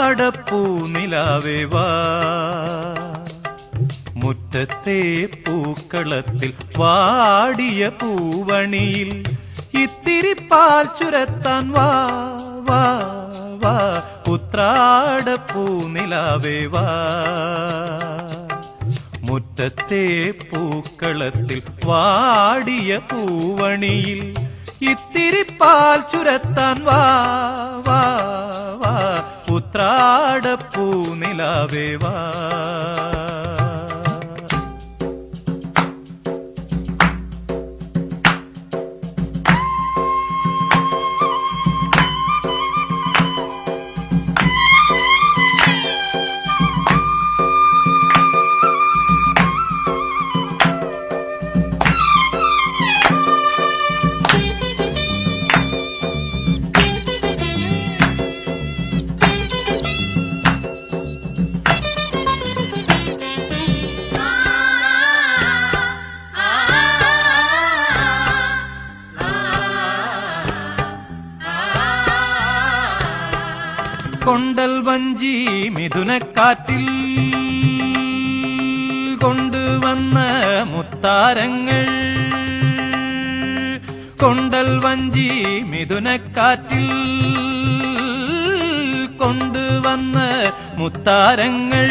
ഉത്രാടപ്പൂ നിലാവേ വാ മുറ്റത്തെ പൂക്കളത്തിൽ വാടിയ പൂവണിയിൽ ഇത്തിരി പാൽ ചുരത്താൻ വാ വാ വാ ഉത്രാടപ്പൂ നിലാവേ വാ മുറ്റത്തെ പൂക്കളത്തിൽ വാടിയ പൂവണിയിൽ ഇത്തിരി പാൽ ചുരത്താൻ വാ വാ വാ ഉത്രാടപ്പൂ നിലാവേ വാ കൊണ്ടൽ വഞ്ചി മിഥുനക്കാറ്റിൽ കൊണ്ടുവന്ന മുത്താരങ്ങൾ കൊണ്ടൽ വഞ്ചി മിഥുനക്കാറ്റിൽ കൊണ്ടുവന്ന മുത്താരങ്ങൾ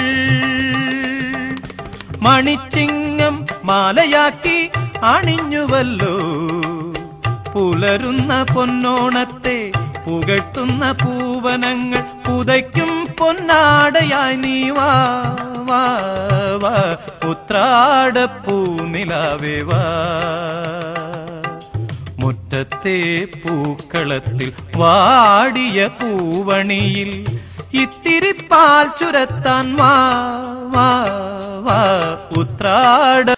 മണിച്ചിങ്ങം മാലയാക്കി അണിഞ്ഞുവല്ലോ പുലരുന്ന പൊന്നോണത്തെ പുകഴ്ത്തുന്ന പൂവനങ്ങൾ പുതയ്ക്കും പൊന്നാടയായി നീ വാ വാ വാ ഉത്രാടപ്പൂ നിലാവേ വാ മുറ്റത്തെ പൂക്കളത്തിൽ വാടിയ പൂവണിയിൽ ഇത്തിരി പാൽ ചുരത്താൻ വാ വാ വാ ഉത്രാട